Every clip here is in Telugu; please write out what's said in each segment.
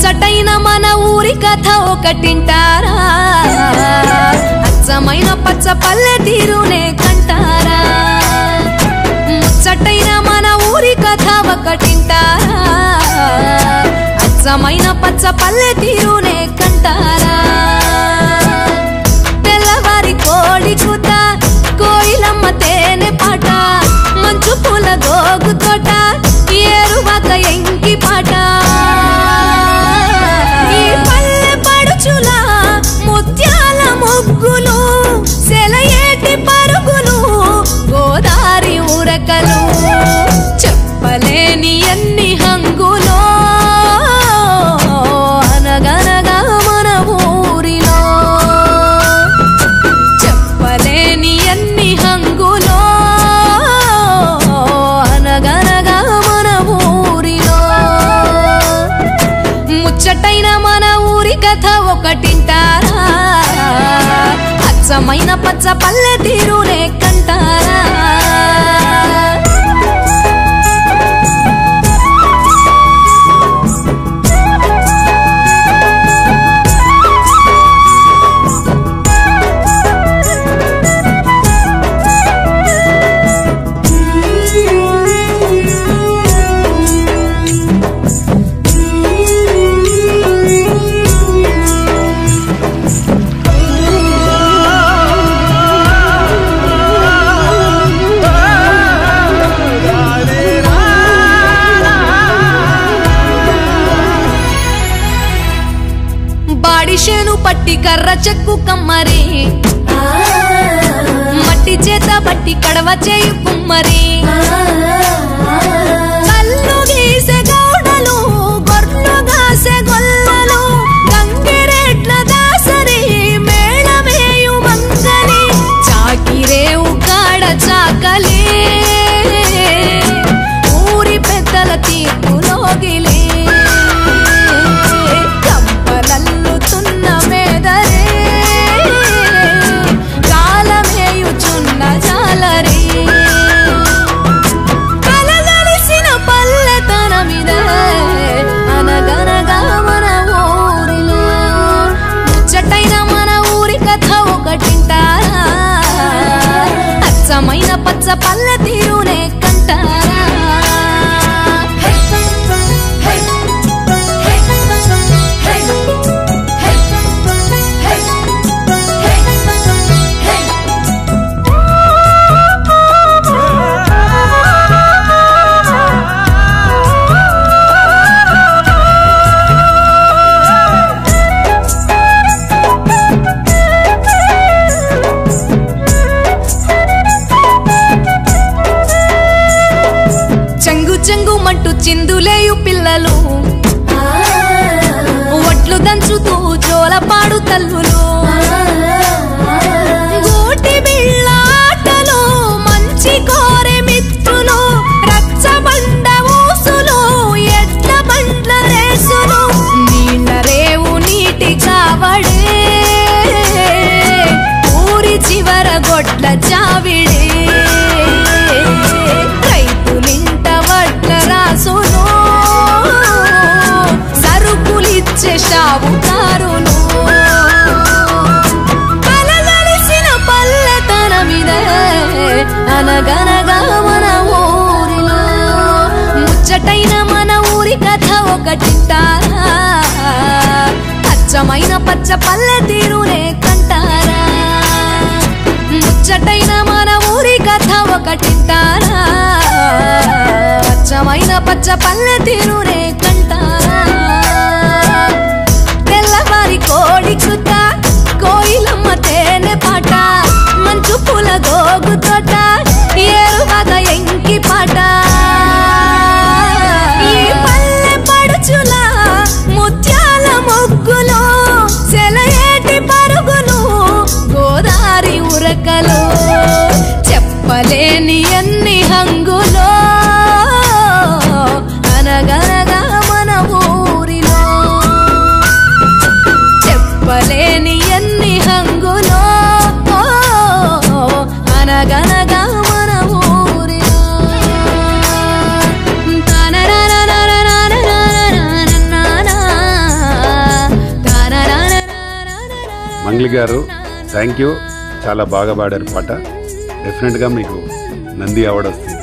ముచ్చటైన మన ఊరి కథ ఒకటింటారా అచ్చమైన పచ్చ పల్లె తీరునే కంటారా ముచ్చటైన మన ఊరి కథ ఒకటింటారా అచ్చమైన పచ్చ పల్లె తీరునే కంటారా తెల్లవారి కోడి కూత కోయిలమ్మ తేనె పాట మంచు పూల గోగు తోట ఏరువాక ఎంకి పాట ఈ పల్లె పడుచుల ముత్యాల ముగ్గులు సెలయేటి పరుగులు గోదారి ఉరకలు చెప్పలేని ఎన్ని హంగులో అనగనగా మన ఊరిలో చెప్పలేని ఎన్ని హంగులో అనగనగా మన ఊరిలో ముచ్చటైన మన ఊరి కథ ఒకటింటారా అచ్చమైన పచ్చ పల్లె తీరునే కంటారా బాడిషేను పట్టి కర్ర చెక్కు కమ్మరి మట్టి చేత బట్టి కడవ చేయు కుమ్మరి కళ్ళు గీసె గౌడలు గొర్రెలు గాసె గొల్లలు గంగిరెడ్ల దాసరి మేళమేయు మంగలి చాకిరేవు కాడ చాకలి ఊరి పెద్దల తీర్పులోగిలి కంపలల్లుతున్న మేదరే కాలమేయుచున్న జాలరే కలగలిసిన పల్లెతనమిదే అనగనగా మన ఊరిలో ముచ్చటైన మన ఊరి కథ ఒకటింటారా అచ్చమైన పచ్చ పల్లె తీరునే కంటారా చెంగు చెంగు మంటూ చిందులేయు పిల్లలు ఒట్లు దంచుతూ జోలపాడు తల్లులు గూటి బిళ్ళ ఆటలు మంచి కోరె మిత్రులు రచ్చబండ ఊసులు ఎడ్ల బండ్ల రేసులు నీళ్ళ రేవు నీటి కావడే ఊరి చివర గొడ్ల చావిడే రైతులింట వడ్ల రాసును సరుకులిచ్చే షావుకారును కలగలిసిన పల్లెతనమిదే అనగనగా మన ఊరిలో ముచ్చటైన మన ఊరి కథ ఒకటింటారా అచ్చమైన పచ్చ పల్లె తీరునే కంటారా ముచ్చటైన మన ఊరి కథ ఒకటింటారా అచ్చమైన పచ్చ పల్లె తీరునే కంటారా తెల్లవారి కోడి కుత కోయిలమ్మ తేనె పాట మంచు పూల గోగు తోట ఏరువాగ ఎంకి పాట ఈ పల్లె పడుచుల ముత్యాల ముగ్గులు సెలయేటి పరుగులు గోదారి ఉరకలు చెప్పలేని ఎన్ని హంగులో అనగనగా మంగ్లీ గారు థ్యాంక్ యూ చాలా బాగా పాడారు పాట డెఫినెట్గా మీకు నంది అవార్డు వస్తుంది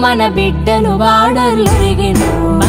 మన బిడ్డలు బార్డర్లు ఎరిగిను